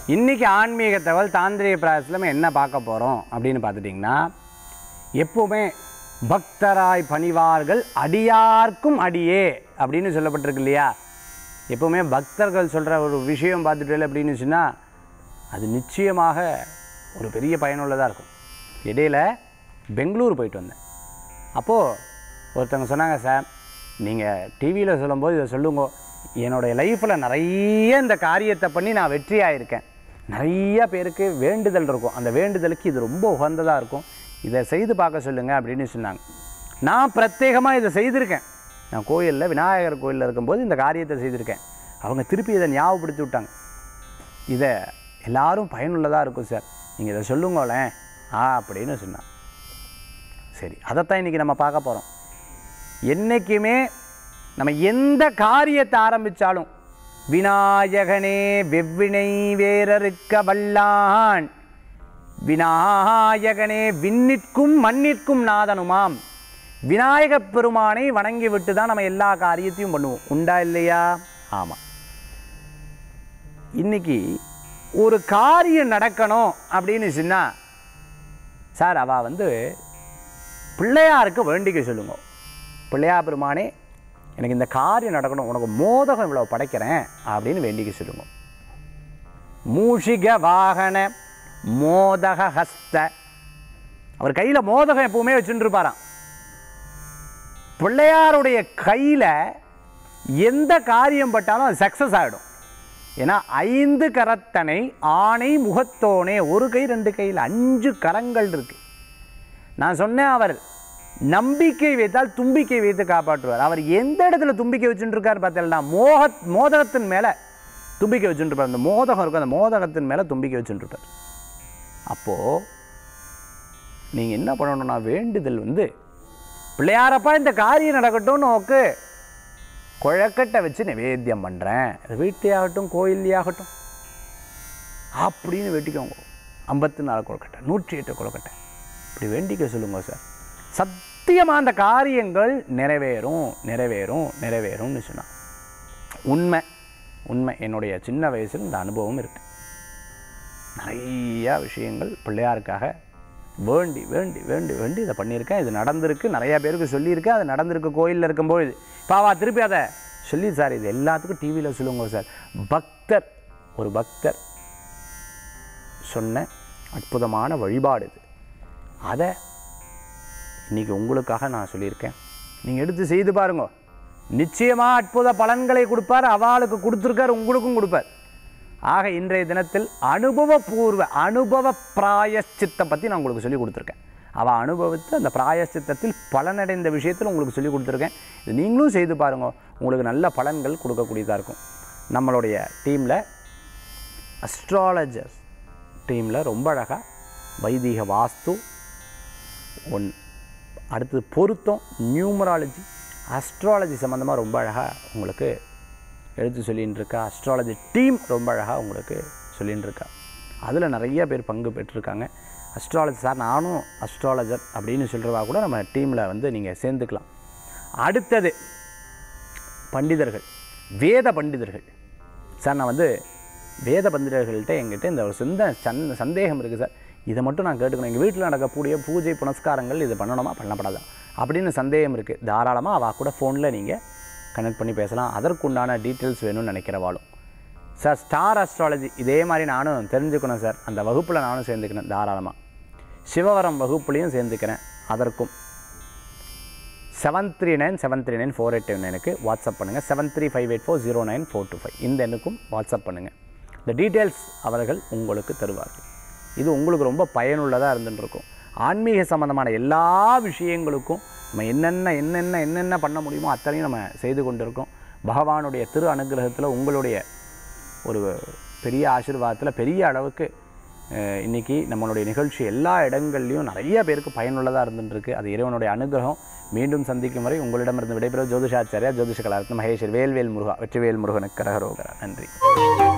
இன்றைக்கி ஆன்மீக தகவல் தாந்திரிக பிராயசத்தில் நம்ம என்ன பார்க்க போகிறோம் அப்படின்னு பார்த்துட்டிங்கன்னா எப்போவுமே பக்தராய் பணிவார்கள் அடியார்க்கும் அடியே அப்படின்னு சொல்லப்பட்டிருக்கு இல்லையா எப்போவுமே பக்தர்கள் சொல்கிற ஒரு விஷயம் பார்த்துட்டு அப்படின்னு சொன்னால் அது நிச்சயமாக ஒரு பெரிய பயனுள்ளதாக இருக்கும் இடையில பெங்களூர் போயிட்டு வந்தேன் அப்போது ஒருத்தவங்க சொன்னாங்க சார் நீங்கள் டிவியில் சொல்லும்போது இதை சொல்லுங்க என்னுடைய லைஃப்பில் நிறைய இந்த காரியத்தை பண்ணி நான் வெற்றியாக இருக்கேன் நிறைய பேருக்கு வேண்டுதல் இருக்கும் அந்த வேண்டுதலுக்கு இது ரொம்ப உகந்ததாக இருக்கும் இதை செய்து பார்க்க சொல்லுங்கள் அப்படின்னு சொன்னாங்க நான் பிரத்யேகமாக இதை செய்திருக்கேன் நான் கோயிலில் விநாயகர் கோயிலில் இருக்கும்போது இந்த காரியத்தை செய்திருக்கேன் அவங்க திருப்பி இதை ஞாபகப்படுத்தி விட்டாங்க இதை எல்லாரும் பயனுள்ளதாக இருக்கும் சார் நீங்கள் இதை சொல்லுங்களேன் ஆ அப்படின்னு சொன்னான் சரி அதைத்தான் இன்றைக்கி நம்ம பார்க்க போகிறோம் என்றைக்குமே நம்ம எந்த காரியத்தை ஆரம்பித்தாலும் விநாயகனே வெவ்வினை வேறறுக்க வல்லான் விநாயகனே விண்ணிற்கும் மண்ணிற்கும் நாதனுமாம் விநாயகப் பெருமானை வணங்கி விட்டு தான் நம்ம எல்லா காரியத்தையும் பண்ணுவோம் உண்டா இல்லையா ஆமாம் இன்னைக்கு ஒரு காரியம் நடக்கணும் அப்படின்னு சொன்னா சார் அவள் வந்து பிள்ளையாருக்கு வேண்டிக்க சொல்லுங்க பிள்ளையார் பெருமானே எனக்கு இந்த காரியம் நடக்கணும் உனக்கு மோதகம் இவ்வளோ படைக்கிறேன் அப்படின்னு வேண்டிக்க சொல்லுங்க மூஷிக வாகன மோதக ஹஸ்த அவர் கையில் மோதகம் எப்பவுமே வச்சுட்டு இருப்பாராம் பிள்ளையாருடைய கையில் எந்த காரியம் பட்டாலும் அது சக்ஸஸ் ஆகிடும் ஏன்னா ஐந்து கரத்தனை ஆணை முகத்தோனே ஒரு கை ரெண்டு கையில் அஞ்சு கரங்கள் இருக்கு நான் சொன்னேன் அவர் நம்பிக்கை வைத்தால் தும்பிக்கை வைத்து காப்பாற்றுவார் அவர் எந்த இடத்துல தும்பிக்கை வச்சுட்டு இருக்காரு பார்த்தீங்கன்னா மோக மோதகத்தின் மேலே தும்பிக்கை வச்சுட்டு இருப்பார் அந்த மோதகம் இருக்கும் அந்த மோதகத்தின் மேலே தும்பிக்கை வச்சுட்டு இருப்பார் அப்போது நீங்கள் என்ன பண்ணணும்னா வேண்டுதல் வந்து பிள்ளையாரப்பா இந்த காரியம் நடக்கட்டும்னு நோக்கு குழக்கட்டை வச்சு நிவேத்தியம் பண்ணுறேன் வீட்டையாகட்டும் கோயில்லையாகட்டும் அப்படின்னு வெட்டிக்கோங்க ஐம்பத்தி நாலு கொழுக்கட்டை நூற்றி எட்டு கொழுக்கட்டை இப்படி வேண்டிக்க சொல்லுங்க சார் சத்தியமாக அந்த காரியங்கள் நிறைவேறும் நிறைவேறும் நிறைவேறும்னு சொன்னான் உண்மை உண்மை என்னுடைய சின்ன வயசில் இந்த அனுபவம் இருக்குது நிறையா விஷயங்கள் பிள்ளையாருக்காக வேண்டி வேண்டி வேண்டி வேண்டி இதை பண்ணியிருக்கேன் இது நடந்திருக்கு நிறையா பேருக்கு சொல்லியிருக்கேன் அது நடந்திருக்கு கோயிலில் இருக்கும்போது பாவா திருப்பி அதை சொல்லி சார் இது எல்லாத்துக்கும் டிவியில் சொல்லுங்க சார் பக்தர் ஒரு பக்தர் சொன்ன அற்புதமான வழிபாடு இது அதை இன்றைக்கி உங்களுக்காக நான் சொல்லியிருக்கேன் நீங்கள் எடுத்து செய்து பாருங்க நிச்சயமாக அற்புத பலன்களை கொடுப்பார் அவளுக்கு கொடுத்துருக்கார் உங்களுக்கும் கொடுப்பார் ஆக இன்றைய தினத்தில் அனுபவபூர்வ அனுபவ பிராயச்சித்தம் பற்றி நான் உங்களுக்கு சொல்லி கொடுத்துருக்கேன் அவள் அனுபவித்து அந்த பிராயச்சித்தத்தில் பலனடைந்த விஷயத்தில் உங்களுக்கு சொல்லி கொடுத்துருக்கேன் இது நீங்களும் செய்து பாருங்க உங்களுக்கு நல்ல பலன்கள் கொடுக்கக்கூடியதாக இருக்கும் நம்மளுடைய டீமில் அஸ்ட்ராலஜர்ஸ் டீமில் ரொம்ப அழகாக வைதிக வாஸ்து ஒன் அடுத்தது பொருத்தம் நியூமராலஜி அஸ்ட்ராலஜி சம்மந்தமாக ரொம்ப அழகாக உங்களுக்கு எடுத்து சொல்லின்னு இருக்கா அஸ்ட்ராலஜி டீம் ரொம்ப அழகாக உங்களுக்கு சொல்லின்னு இருக்கா அதில் நிறைய பேர் பங்கு பெற்றிருக்காங்க அஸ்ட்ராலஜி சார் நானும் அஸ்ட்ராலஜர் அப்படின்னு சொல்கிறவா கூட நம்ம டீமில் வந்து நீங்கள் சேர்ந்துக்கலாம் அடுத்தது பண்டிதர்கள் வேத பண்டிதர்கள் சார் நான் வந்து வேத பண்டிதர்கள்ட்ட எங்கிட்ட இந்த ஒரு சிந்த சந் சந்தேகம் இருக்குது சார் இதை மட்டும் நான் கேட்டுக்கணும் எங்கள் வீட்டில் நடக்கக்கூடிய பூஜை புனஸ்காரங்கள் இது பண்ணணுமா பண்ணப்படாதா அப்படின்னு சந்தேகம் இருக்குது தாராளமாக அவள் கூட ஃபோனில் நீங்கள் கனெக்ட் பண்ணி பேசலாம் அதற்குண்டான டீட்டெயில்ஸ் வேணும்னு நினைக்கிறவாளும் சார் ஸ்டார் அஸ்ட்ராலஜி இதே மாதிரி நானும் தெரிஞ்சுக்கணும் சார் அந்த வகுப்பில் நானும் சேர்ந்துக்கணும் தாராளமாக சிவவரம் வகுப்புலையும் சேர்ந்துக்கிறேன் அதற்கும் seven three nine seven three nine four eight நைனுக்கு வாட்ஸ்அப் பண்ணுங்கள் seven three five eight four zero nine four two five இந்த எண்ணுக்கும் வாட்ஸ்அப் பண்ணுங்கள் இந்த டீட்டெயில்ஸ் அவர்கள் உங்களுக்கு தருவார்கள் இது உங்களுக்கு ரொம்ப பயனுள்ளதாக இருந்துட்டு இருக்கும் ஆன்மீக சம்பந்தமான எல்லா விஷயங்களுக்கும் நம்ம என்னென்ன என்னென்ன என்னென்ன பண்ண முடியுமோ அத்தனையும் நம்ம செய்து கொண்டிருக்கோம் பகவானுடைய திரு அனுகிரகத்தில் உங்களுடைய ஒரு பெரிய ஆசீர்வாதத்தில் பெரிய அளவுக்கு அஹ், இன்னைக்கு நம்மளுடைய நிகழ்ச்சி எல்லா இடங்கள்லையும் நிறைய பேருக்கு பயனுள்ளதாக இருந்துருக்கு அது இறைவனுடைய அனுகிரகம் மீண்டும் சந்திக்கும் வரை உங்களிடமிருந்து விடைபெறும் ஜோதிஷாச்சாரியா ஜோதிஷ கலாரத்ன மகேஸ்வர் வேல்வேல் முருகா வெற்றிவேல் முருகனுக்கு கரகரோகரா நன்றி